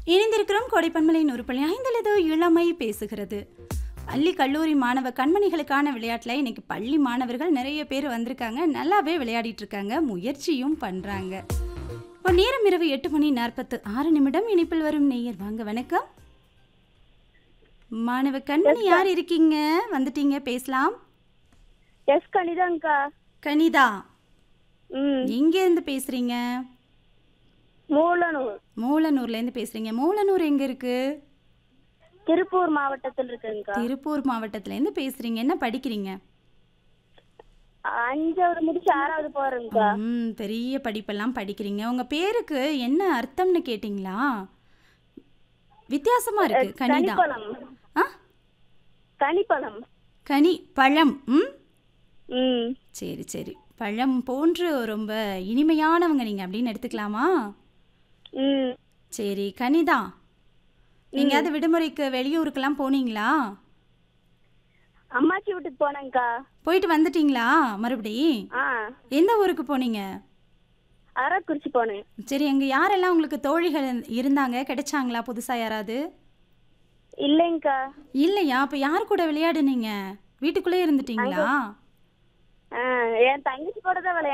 இணைந்திருக்கிறோம் கொடைப்பன்மலையின் ஒரு பள்ளி ஐந்தலது இளமை பேசுகிறது பள்ளி கல்லூரி மாணவ கண்மணிகளுக்கான விளையாட்டில் இன்னைக்கு பள்ளி மாணவர்கள் நிறைய பேர் வந்திருக்காங்க நல்லாவே விளையாடிட்டு இருக்காங்க முயற்சியும் பண்ணுறாங்க இப்போ நேரம் இரவு எட்டு மணி நாற்பத்து ஆறு நிமிடம் இனிப்பில் வரும் நேயர் வாங்க வணக்கம் மாணவ கண்மணி யார் இருக்கீங்க வந்துட்டீங்க பேசலாம் எஸ் கணிதாங்க்கா கனிதா ம் எங்கேருந்து பேசுறீங்க மூலனூர் மூலனூர்லேருந்து பேசுறீங்க மூலனூர் எங்க இருக்கு திருப்பூர் மாவட்டத்தில் இருக்குங்கக்கா திருப்பூர் மாவட்டத்துலேருந்து பேசுறீங்க என்ன படிக்கிறீங்க அஞ்சாவது முடிச்சு ஆறாவது போறேங்கக்கா ம் பெரிய படிப்பெல்லாம் படிக்கிறீங்க உங்க பேருக்கு என்ன அர்த்தம்னு கேட்டிங்களா வித்தியாசமா இருக்கு கனிதா கனிப்பழம் ஆ கனிப்பழம் கனி பழம் ம் ம் சரி சரி பழம் போன்று ரொம்ப இனிமையானவங்க நீங்க அப்படின்னு எடுத்துக்கலாமா ம் சரி கனிதா நீங்க அது விடுமுறைக்கு வெளியூருக்கெல்லாம் போனீங்களா அம்மாச்சி வீட்டுக்கு போனேங்க்கா போயிட்டு வந்துட்டீங்களா மறுபடி ஆ எந்த ஊருக்கு போனீங்க அரக்குறிச்சி போனேன் சரி அங்க யாரெல்லாம் உங்களுக்கு தோழிகள் இருந்தாங்க கிடைச்சாங்களா புதுசா யாராவது இல்லைங்கக்கா இல்லையா அப்ப யார் கூட விளையாடுனீங்க வீட்டுக்குள்ளே இருந்துட்டீங்களா ஆ என் தங்கச்சி கூட தான் விளையாண்டேன்